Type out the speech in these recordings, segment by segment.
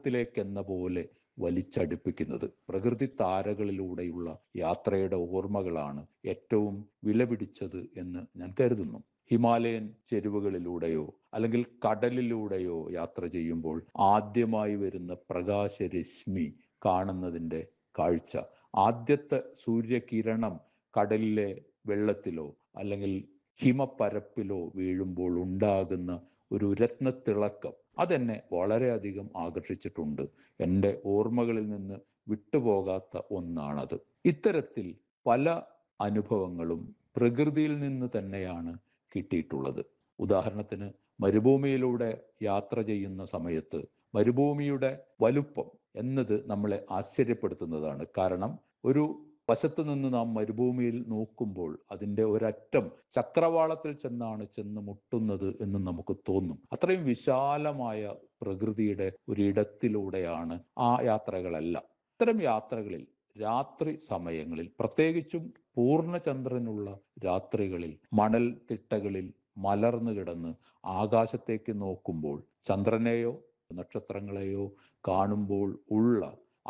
അമൃതത്തിലേക്കെന്ന പോലെ വലിച്ചടുപ്പിക്കുന്നത് പ്രകൃതി താരകളിലൂടെയുള്ള യാത്രയുടെ ഓർമ്മകളാണ് ഏറ്റവും വിലപിടിച്ചത് എന്ന് ഞാൻ കരുതുന്നു ഹിമാലയൻ ചെരുവുകളിലൂടെയോ അല്ലെങ്കിൽ കടലിലൂടെയോ യാത്ര ചെയ്യുമ്പോൾ ആദ്യമായി വരുന്ന പ്രകാശരശ്മി കാണുന്നതിൻ്റെ കാഴ്ച ആദ്യത്തെ സൂര്യകിരണം കടലിലെ വെള്ളത്തിലോ അല്ലെങ്കിൽ ഹിമപ്പരപ്പിലോ വീഴുമ്പോൾ ഉണ്ടാകുന്ന ഒരു രത്നത്തിളക്കം അതെന്നെ വളരെയധികം ആകർഷിച്ചിട്ടുണ്ട് എൻ്റെ ഓർമ്മകളിൽ നിന്ന് വിട്ടുപോകാത്ത ഒന്നാണത് ഇത്തരത്തിൽ പല അനുഭവങ്ങളും പ്രകൃതിയിൽ നിന്ന് തന്നെയാണ് കിട്ടിയിട്ടുള്ളത് ഉദാഹരണത്തിന് മരുഭൂമിയിലൂടെ യാത്ര ചെയ്യുന്ന സമയത്ത് മരുഭൂമിയുടെ വലുപ്പം എന്നത് നമ്മളെ ആശ്ചര്യപ്പെടുത്തുന്നതാണ് കാരണം ഒരു വശത്ത് നിന്ന് നാം മരുഭൂമിയിൽ നോക്കുമ്പോൾ അതിൻ്റെ ഒരറ്റം ചക്രവാളത്തിൽ ചെന്നാണ് ചെന്ന് മുട്ടുന്നത് എന്ന് നമുക്ക് തോന്നും അത്രയും വിശാലമായ പ്രകൃതിയുടെ ഒരിടത്തിലൂടെയാണ് ആ യാത്രകളെല്ലാം ഇത്തരം യാത്രകളിൽ രാത്രി സമയങ്ങളിൽ പ്രത്യേകിച്ചും പൂർണ്ണചന്ദ്രനുള്ള രാത്രികളിൽ മണൽ തിട്ടകളിൽ മലർന്നു കിടന്ന് ആകാശത്തേക്ക് നോക്കുമ്പോൾ ചന്ദ്രനെയോ നക്ഷത്രങ്ങളെയോ കാണുമ്പോൾ ഉള്ള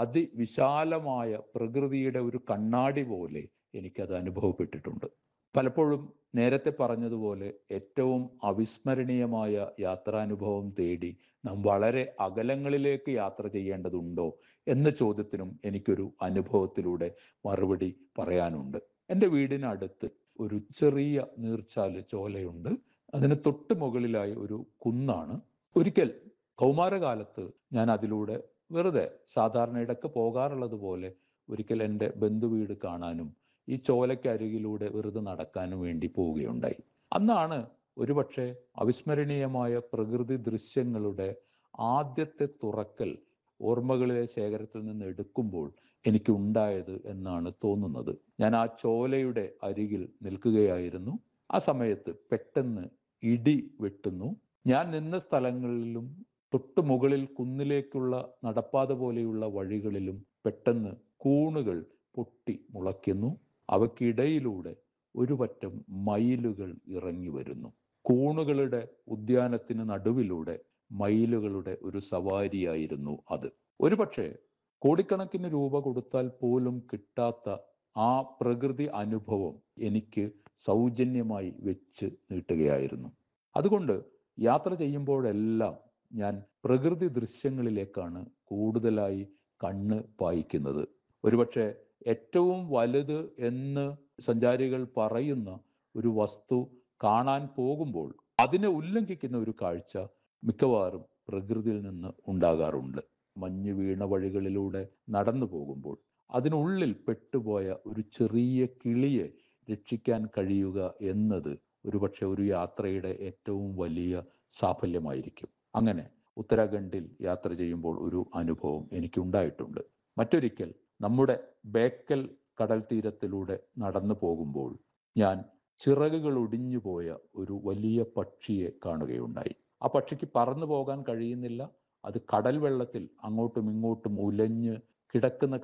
അതിവിശാലമായ പ്രകൃതിയുടെ ഒരു കണ്ണാടി പോലെ എനിക്കത് അനുഭവപ്പെട്ടിട്ടുണ്ട് പലപ്പോഴും നേരത്തെ പറഞ്ഞതുപോലെ ഏറ്റവും അവിസ്മരണീയമായ യാത്രാനുഭവം തേടി നാം വളരെ അകലങ്ങളിലേക്ക് യാത്ര ചെയ്യേണ്ടതുണ്ടോ എന്ന ചോദ്യത്തിനും എനിക്കൊരു അനുഭവത്തിലൂടെ മറുപടി പറയാനുണ്ട് എൻ്റെ വീടിനടുത്ത് ഒരു ചെറിയ നീർച്ചാല് ചോലയുണ്ട് അതിന് തൊട്ട് മുകളിലായി ഒരു കുന്നാണ് ഒരിക്കൽ കൗമാരകാലത്ത് ഞാൻ അതിലൂടെ വെറുതെ സാധാരണ ഇടയ്ക്ക് പോകാറുള്ളത് പോലെ ഒരിക്കൽ എൻ്റെ ബന്ധുവീട് കാണാനും ഈ ചോലയ്ക്കരികിലൂടെ വെറുതെ നടക്കാനും വേണ്ടി പോവുകയുണ്ടായി അന്നാണ് ഒരുപക്ഷെ അവിസ്മരണീയമായ പ്രകൃതി ദൃശ്യങ്ങളുടെ ആദ്യത്തെ തുറക്കൽ ഓർമ്മകളിലെ ശേഖരത്തിൽ നിന്ന് എടുക്കുമ്പോൾ എനിക്ക് ഉണ്ടായത് എന്നാണ് തോന്നുന്നത് ഞാൻ ആ ചോലയുടെ അരികിൽ നിൽക്കുകയായിരുന്നു ആ സമയത്ത് പെട്ടെന്ന് ഇടി വെട്ടുന്നു ഞാൻ നിന്ന സ്ഥലങ്ങളിലും തൊട്ടു മുകളിൽ കുന്നിലേക്കുള്ള നടപ്പാത പോലെയുള്ള വഴികളിലും പെട്ടെന്ന് കൂണുകൾ പൊട്ടി മുളയ്ക്കുന്നു അവയ്ക്കിടയിലൂടെ ഒരു പറ്റം മയിലുകൾ ഇറങ്ങി വരുന്നു കൂണുകളുടെ ഉദ്യാനത്തിന് നടുവിലൂടെ മയിലുകളുടെ ഒരു സവാരിയായിരുന്നു അത് ഒരുപക്ഷെ കോടിക്കണക്കിന് രൂപ കൊടുത്താൽ പോലും കിട്ടാത്ത ആ പ്രകൃതി അനുഭവം എനിക്ക് സൗജന്യമായി വെച്ച് നീട്ടുകയായിരുന്നു അതുകൊണ്ട് യാത്ര ചെയ്യുമ്പോഴെല്ലാം ഞാൻ പ്രകൃതി ദൃശ്യങ്ങളിലേക്കാണ് കൂടുതലായി കണ്ണ് പായിക്കുന്നത് ഒരുപക്ഷെ ഏറ്റവും വലുത് എന്ന് സഞ്ചാരികൾ പറയുന്ന ഒരു വസ്തു കാണാൻ പോകുമ്പോൾ അതിനെ ഉല്ലംഘിക്കുന്ന ഒരു കാഴ്ച മിക്കവാറും പ്രകൃതിയിൽ നിന്ന് ഉണ്ടാകാറുണ്ട് മഞ്ഞ് വീണ വഴികളിലൂടെ നടന്നു പോകുമ്പോൾ അതിനുള്ളിൽ പെട്ടുപോയ ഒരു ചെറിയ കിളിയെ രക്ഷിക്കാൻ കഴിയുക എന്നത് ഒരുപക്ഷെ ഒരു യാത്രയുടെ ഏറ്റവും വലിയ സാഫല്യമായിരിക്കും അങ്ങനെ ഉത്തരാഖണ്ഡിൽ യാത്ര ചെയ്യുമ്പോൾ ഒരു അനുഭവം എനിക്കുണ്ടായിട്ടുണ്ട് മറ്റൊരിക്കൽ നമ്മുടെ ബേക്കൽ കടൽ തീരത്തിലൂടെ നടന്നു പോകുമ്പോൾ ഞാൻ ചിറകുകൾ ഒടിഞ്ഞു പോയ ഒരു വലിയ പക്ഷിയെ കാണുകയുണ്ടായി ആ പക്ഷിക്ക് പറന്നു പോകാൻ കഴിയുന്നില്ല അത് കടൽ വെള്ളത്തിൽ അങ്ങോട്ടും ഇങ്ങോട്ടും ഉലഞ്ഞ് കിടക്കുന്ന